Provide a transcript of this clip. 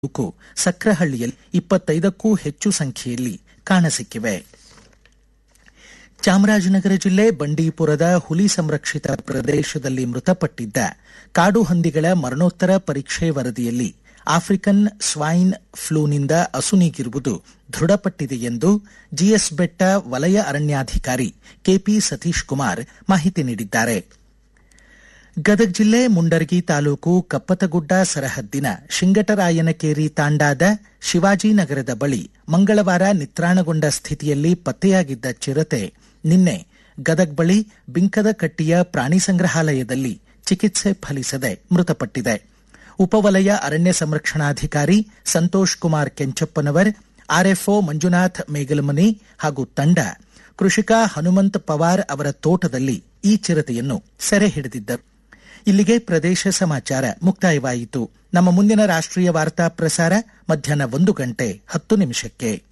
ತಾಲೂಕು ಸಕ್ರಹಳ್ಳಿಯಲ್ಲಿ ಇಪ್ಪತ್ತೈದಕ್ಕೂ ಹೆಚ್ಚು ಸಂಖ್ಯೆಯಲ್ಲಿ ಕಾಣಸಿಕ್ಕಿವೆ ಚಾಮರಾಜನಗರ ಜಿಲ್ಲೆ ಬಂಡೀಪುರದ ಹುಲಿ ಸಂರಕ್ಷಿತ ಪ್ರದೇಶದಲ್ಲಿ ಮೃತಪಟ್ಟಿದ್ದ ಕಾಡು ಹಂದಿಗಳ ಮರಣೋತ್ತರ ಪರೀಕ್ಷೆ ವರದಿಯಲ್ಲಿ ಆಫ್ರಿಕನ್ ಸ್ವೈನ್ ಫ್ಲೂನಿಂದ ಅಸುನೀಗಿರುವುದು ದೃಢಪಟ್ಟಿದೆ ಎಂದು ಜಿಎಸ್ ಬೆಟ್ಟ ವಲಯ ಅರಣ್ಯಾಧಿಕಾರಿ ಕೆಪಿ ಸತೀಶ್ ಕುಮಾರ್ ಮಾಹಿತಿ ನೀಡಿದ್ದಾರೆ ಗದಗ ಜಿಲ್ಲೆ ಮುಂಡರಗಿ ತಾಲೂಕು ಕಪ್ಪತಗುಡ್ಡ ಸರಹದ್ದಿನ ಶಿಂಗಟರಾಯನಕೇರಿ ತಾಂಡಾದ ಶಿವಾಜಿನಗರದ ಬಳಿ ಮಂಗಳವಾರ ನಿತ್ರಾಣಗೊಂಡ ಸ್ಥಿತಿಯಲ್ಲಿ ಪತ್ತೆಯಾಗಿದ್ದ ಚಿರತೆ ನಿನ್ನೆ ಗದಗ್ ಬಳಿ ಬಿಂಕದಕಟ್ಟಿಯ ಪ್ರಾಣಿ ಸಂಗ್ರಹಾಲಯದಲ್ಲಿ ಚಿಕಿತ್ಸೆ ಫಲಿಸದೆ ಮೃತಪಟ್ಟಿದೆ ಉಪವಲಯ ಅರಣ್ಯ ಸಂರಕ್ಷಣಾಧಿಕಾರಿ ಸಂತೋಷ್ ಕುಮಾರ್ ಕೆಂಚಪ್ಪನವರ್ ಆರ್ಎಫ್ಒ ಮಂಜುನಾಥ್ ಮೇಗಲಮನಿ ಹಾಗೂ ತಂಡ ಕೃಷಿಕ ಹನುಮಂತ್ ಪವಾರ್ ಅವರ ತೋಟದಲ್ಲಿ ಈ ಚಿರತೆಯನ್ನು ಸೆರೆ ಹಿಡಿದಿದ್ದರು ಇಲ್ಲಿಗೆ ಪ್ರದೇಶ ಸಮಾಚಾರ ಮುಕ್ತಾಯವಾಯಿತು ನಮ್ಮ ಮುಂದಿನ ರಾಷ್ಟ್ರೀಯ ವಾರ್ತಾ ಪ್ರಸಾರ ಮಧ್ಯಾಹ್ನ ಒಂದು ಗಂಟೆ ಹತ್ತು ನಿಮಿಷಕ್ಕೆ